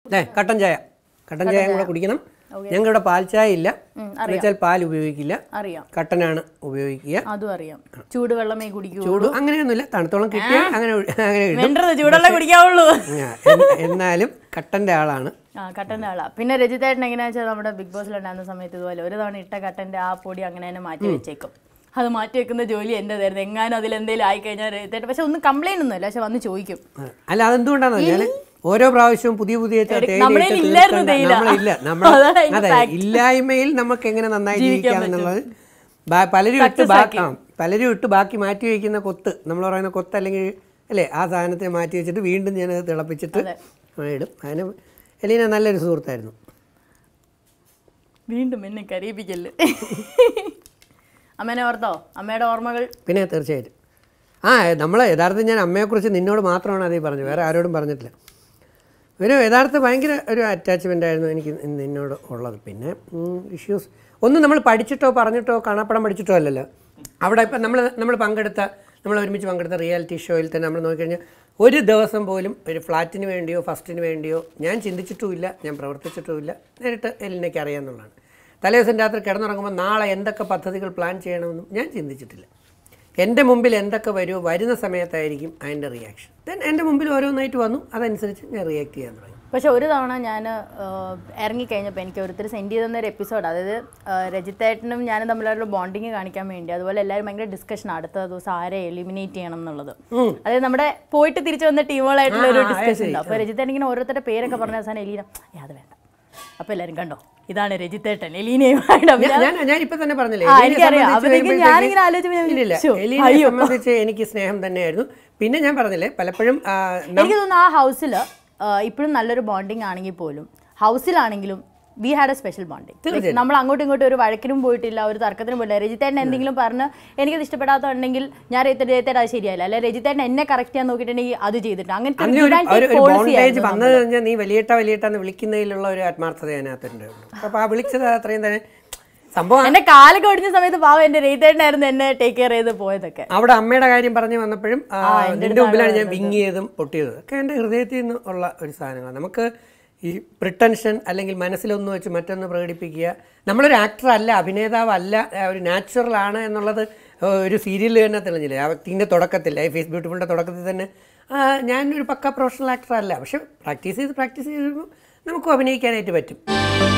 ഏ കട്ടൻ ചായ കട്ടൻ ചായ കൂടെ കുടിക്കണം ഞങ്ങൾക്ക് ഇവിടെ പാൽ ചായ ഇല്ല എന്നുവെച്ചാൽ പാൽ ഉപയോഗിക്കില്ല അറിയാം കട്ടനാണ് ഉപയോഗിക്കുക അതും അറിയാം ചൂടുവെള്ളമേ കുടിക്കൂ ചൂട് അങ്ങനെയൊന്നുമില്ല തണുത്തോളം കിട്ടിയാൽ അങ്ങനെ ഒഴി- അങ്ങനെ ഇടും വേണ്ടത് ചൂടുവെള്ളം കുടിക്കാവുള്ളൂ ആ, എൻ- എന്നാലും കട്ടൻ്റെ ആളാണ് ആ കട്ടൻ്റെ ആളാ പിന്നെ രജിതേട്ടൻ എങ്ങനെയാ വെച്ചാൽ നമ്മുടെ ബിഗ് ബോസിലുണ്ടായിരുന്ന സമയത്ത് ഇതുപോലെ ഒരു തവണ ഇട്ട കട്ടൻ്റെ ആ പൊടി അങ്ങനെ തന്നെ മാറ്റി വെച്ചേക്കും അത് മാറ്റി വെക്കുന്ന ജോലി എൻ്റെതായിരുന്നു എങ്ങാനും അതിൽ എന്തെങ്കിലും ആയിക്കഴിഞ്ഞാൽ രജിതേട്ടൻ പക്ഷെ ഒന്നും കംപ്ലൈന്റ് ഒന്നുമില്ല പക്ഷെ വന്ന് ചോദിക്കും ആ, അല്ല അതെന്തുകൊണ്ടാണെന്ന് പറഞ്ഞാൽ ഓരോ പ്രാവശ്യവും പുതിയ പുതിയ ച- തേയില നമ്മുടെ ഇട്ട് കയ്യിൽ ഇല്ലായിരുന്നു തീർക്കേണ്ട- തേയില. നമ്മളില്ല നമ്മൾ അതാണ് അതിന്റെ അതെ fact. ഇല്ലായ്മയിൽ നമുക്ക് എങ്ങനെ നന്നായി ജീവിക്കാം എന്നുള്ളത് ബാ- പലരും ഇട്ട് ബാക്കി ആ, പലരും ഇട്ട് ബാക്കി മാറ്റി വയ്ക്കുന്ന കൊത്ത് നമ്മൾ പറയുന്ന കൊത്ത് അല്ലെങ്കിൽ അല്ലേ ആ സാധനത്തെ മാറ്റി വെച്ചിട്ട് വീണ്ടും ഞാനത് തിളപ്പിച്ചിട്ട് ഇടും അതിന് എലീന നല്ലൊരു സുഹൃത്തായിരുന്നു വീണ്ടും എന്നെ കരയിപ്പിക്കല് അമ്മേനെ ഓർത്തോ അമ്മയുടെ ഓർമ്മകൾ പിന്നെ തീർച്ചയായിട്ടും ആ നമ്മൾ യഥാർത്ഥം ഞാൻ അമ്മയെക്കുറിച്ച് നിന്നോട് മാത്രമാണ് അതേ പറഞ്ഞത് വേറെ ആരോടും പറഞ്ഞിട്ടില്ല ഒരു യഥാർത്ഥ ഭയങ്കര ഒരു അറ്റാച്ച്മെൻ്റ് ആയിരുന്നു എനിക്ക് നി- നിന്നോട് ഉള്ളത് പിന്നെ ഇഷ്യൂസ് ഒന്നും നമ്മൾ പഠിച്ചിട്ടോ പറഞ്ഞിട്ടോ കാണാപ്പടം പഠിച്ചിട്ടോ അല്ലല്ലോ അവിടെ ഇപ്പം നമ്മൾ നമ്മൾ പങ്കെടുത്ത നമ്മൾ ഒരുമിച്ച് പങ്കെടുത്ത റിയാലിറ്റി ഷോയിൽ തന്നെ നമ്മൾ നോക്കിക്കഴിഞ്ഞാൽ ഒരു ദിവസം പോലും ഒരു ഫ്ലാറ്റിന് വേണ്ടിയോ ഫസ്റ്റിന് വേണ്ടിയോ ഞാൻ ചിന്തിച്ചിട്ടുമില്ല ഞാൻ പ്രവർത്തിച്ചിട്ടുമില്ല നേരിട്ട് എലിനൊക്കെ അറിയാമെന്നുള്ളതാണ് തലേദിവസം രാത്രി കിടന്നുറങ്ങുമ്പോൾ നാളെ എന്തൊക്കെ പദ്ധതികൾ പ്ലാൻ ചെയ്യണമെന്നും ഞാൻ ചിന്തിച്ചിട്ടില്ല എൻ്റെ മുമ്പിൽ എന്തൊക്കെ വരുമോ വരുന്ന സമയത്തായിരിക്കും അതിൻ്റെ റിയാക്ഷൻ ദെൻ എൻ്റെ മുമ്പിൽ ഓരോന്നായിട്ട് വന്നു അതനുസരിച്ച് ഞാൻ റിയാക്ട് ചെയ്യാൻ തുടങ്ങി പക്ഷെ ഒരു തവണ ഞാൻ ഇറങ്ങിക്കഴിഞ്ഞപ്പോൾ എനിക്ക് ഓരോരുത്തർ സെൻഡ് ചെയ്തെന്ന ഒരു എപ്പിസോഡ് അതായത് ആ, രജിത്തേട്ടനും ഞാനും തമ്മിലുള്ള ബോണ്ടിങ് കാണിക്കാൻ വേണ്ടി അതുപോലെ എല്ലാവരും ഭയങ്കര ഡിസ്കഷൻ അടുത്ത ദിവസം ആരെ എലിമിനേറ്റ് ചെയ്യണം എന്നുള്ളത് അതായത് നമ്മുടെ പോയിട്ട് തിരിച്ചു വന്ന ടീമുകളായിട്ടുള്ള ഒരു ഡിസ്കഷൻ ഉണ്ട് അപ്പോൾ രജിത്തേട്ടൻ ഇങ്ങനെ ഓരോരുത്തരുടെ പേരൊക്കെ പറഞ്ഞ അവസാനം എലീന "ഏ, അത് വേണ്ട അപ്പോൾ എല്ലാവരും കണ്ടോ ഇതാണ് രജിത്തേട്ടൻ എലീനയുമായിട്ട് അഭിനയം." ഞാൻ ഞാൻ ഇപ്പൊ തന്നെ പറഞ്ഞില്ലേ ആ, എലീനെ എനിക്കറിയാം. സംബന്ധിച്ച് അപ്പോഴത്തേക്കും വരുമ്പോഴത്തേക്ക് ഞാനിങ്ങനെ ആലോചിച്ചപ്പോൾ ഞാൻ ഇല്ലില്ല, ശ്ശോ, എലീനെ അയ്യോ. സംബന്ധിച്ച് എനിക്ക് സ്നേഹം തന്നെയായിരുന്നു പിന്നെ ഞാൻ പറഞ്ഞില്ലേ പലപ്പോഴും ആ, നം- എനിക്ക് തോന്നുന്നു ആ ഹൗസിൽ ഇപ്പോഴും നല്ലൊരു ബോണ്ടിങ് ആണെങ്കിൽ പോലും ഹൗസിലാണെങ്കിലും we had a special bonding നമ്മൾ അങ്ങോട്ടും ഇങ്ങോട്ടും ഒരു വഴക്കിനും പോയിട്ടില്ല ഒരു തർക്കത്തിനും പോയില്ല രജിത്തേട്ടൻ എന്തെങ്കിലും പറഞ്ഞ് എനിക്കത് ഇഷ്ടപ്പെടാത്തുണ്ടെങ്കിൽ ഞാൻ രജിത്തേട്ടൻ അത് ശരിയായില്ല അല്ലെ രജിത്തേട്ടൻ എന്നെ കറക്റ്റ് ചെയ്യാൻ നോക്കിയിട്ടുണ്ടെങ്കിൽ അത് ചെയ്തിട്ട് അങ്ങനത്തെ അങ്ങനെ ഒരു ഒരു ഒരു- ഒരു policy ബോണ്ടേജ് ആയിരുന്നു വന്നത് കഴിഞ്ഞാൽ നീ വലിയേട്ട വലിയേട്ട എന്ന് വിളിക്കുന്നതിലുള്ള ഒരു ആത്മാർത്ഥത അതിനകത്തുണ്ട് അപ്പോൾ ആ വിളിച്ചത് അത്രയും തന്നെ സംഭവം എന്റെ കാലൊക്കെ ഒടിഞ്ഞ സമയത്ത് പാവം എന്റെ രജിത്തേട്ടനായിരുന്നു എന്നെ ടേക്ക് കെയർ ചെയ്ത് പോയതൊക്കെ അവിടെ അമ്മയുടെ കാര്യം പറഞ്ഞു വന്നപ്പോഴും ആ, നിന്റെ മുമ്പിലാണ് ഞാൻ വിങ്ങിയതും പൊട്ടിയതും ഒക്കെ എൻ്റെ ഹൃദയത്തിൽ നിന്ന് ഉള്ള ഒരു സാധനങ്ങളാണ് നമുക്ക് ഈ പ്രിട്ടൻഷൻ അല്ലെങ്കിൽ മനസ്സിലൊന്ന് വെച്ച് മറ്റൊന്ന് പ്രകടിപ്പിക്കുക നമ്മളൊരു ആക്ടർ അല്ല അഭിനേതാവ് അല്ല ആ, ഒരു നാച്ചുറൽ ആണ് എന്നുള്ളത് ആ, ഒരു സീരിയലിൽ തന്നെ തെളിഞ്ഞില്ലേ ആ വ്യക്തിൻ്റെ തുടക്കത്തിൽ ലൈഫ് ഈസ് ബ്യൂട്ടിഫുളിൻ്റെ തുടക്കത്തിൽ തന്നെ ആ, ഞാനൊരു പക്ക പ്രൊഫഷണൽ ആക്ടർ അല്ല പക്ഷെ പ്രാക്ടീസ് ചെയ്ത് പ്രാക്ടീസ് ചെയ്ത് വരുമ്പോൾ നമുക്കും അഭിനയിക്കാനായിട്ട് പറ്റും